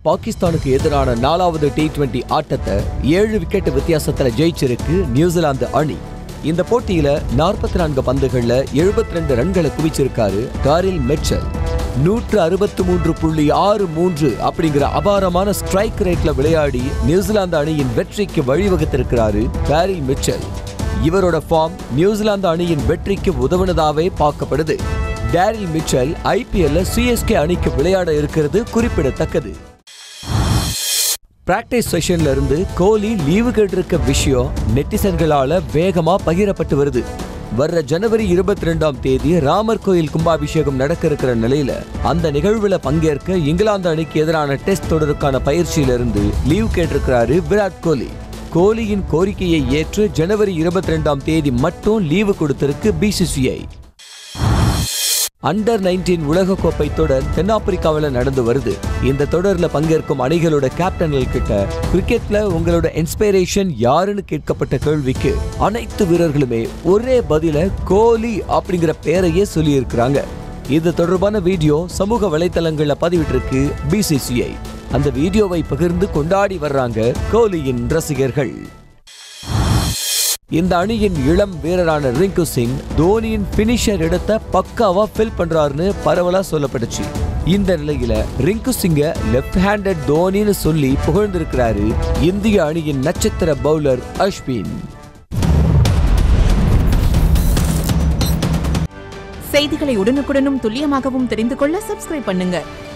பாகிஸ்தானுக்கு எதிரான நாலாவது டி டுவெண்டி ஆட்டத்தை ஏழு விக்கெட் வித்தியாசத்துல ஜெயிச்சிருக்கு நியூசிலாந்து அணி இந்த போட்டியில நாற்பத்தி நான்கு பந்துகள்ல 72 ரெண்டு ரன்களை குவிச்சிருக்காரு டாரில் மெச்சல் நூற்று அறுபத்து மூன்று புள்ளி ஆறு மூன்று அப்படிங்கிற அபாரமான ஸ்ட்ரைக் ரேட்ல விளையாடி நியூசிலாந்து அணியின் வெற்றிக்கு வழிவகுத்திருக்கிறாரு டாரில் மிச்சல் இவரோட ஃபார்ம் நியூசிலாந்து அணியின் வெற்றிக்கு உதவுனதாவே பார்க்கப்படுது டேரில் மிச்சல் ஐபிஎல்ல சிஎஸ்கே அணிக்கு விளையாட இருக்கிறது குறிப்பிடத்தக்கது பிராக்டிஸ் செஷன்ல இருந்து கோலி லீவு கேட்டிருக்க விஷயம் நெட்டிசன்களால வேகமா பகிரப்பட்டு வருது வர்ற ஜனவரி இருபத்தி ரெண்டாம் தேதி ராமர் கோயில் கும்பாபிஷேகம் நடக்க இருக்கிற நிலையில அந்த நிகழ்வுல பங்கேற்க இங்கிலாந்து அணிக்கு எதிரான டெஸ்ட் தொடருக்கான பயிற்சியில இருந்து லீவ் கேட்டிருக்கிறாரு விராட் கோலி கோலியின் கோரிக்கையை ஏற்று ஜனவரி இருபத்தி ரெண்டாம் தேதி மட்டும் லீவு கொடுத்திருக்கு பிசிசிஐ அண்டர் 19 உலகக்கோப்பை தொடர் தென்னாப்பிரிக்காவில் நடந்து வருது இந்த தொடர்ல பங்கேற்கும் அணிகளோட கேப்டன்கள் கிட்ட கிரிக்கெட்ல உங்களோட இன்ஸ்பிரேஷன் யாருன்னு கேட்கப்பட்ட கேள்விக்கு அனைத்து வீரர்களுமே ஒரே பதில கோலி அப்படிங்கிற பேரையே சொல்லியிருக்கிறாங்க இது தொடர்பான வீடியோ சமூக வலைத்தளங்கள்ல பதிவிட்டிருக்கு பிசிசிஐ அந்த வீடியோவை பகிர்ந்து கொண்டாடி வர்றாங்க கோலியின் ரசிகர்கள் இந்த அணியின் இளம் வீரரான ரிங்கு சிங் தோனியின் பினிஷர் இடத்தை பக்காவா ஃபில் பண்றாருன்னு பரவலா சொல்லப்பட்டுச்சு இந்த நிலையில ரிங்கு சிங்க லெஃப்ட் ஹேண்டட் தோனின்னு சொல்லி புகழ்ந்திருக்கிறாரு இந்திய அணியின் நட்சத்திர பவுலர் அஸ்வின் செய்திகளை உடனுக்குடனும் துல்லியமாகவும் தெரிந்து கொள்ள சப்ஸ்கிரைப் பண்ணுங்க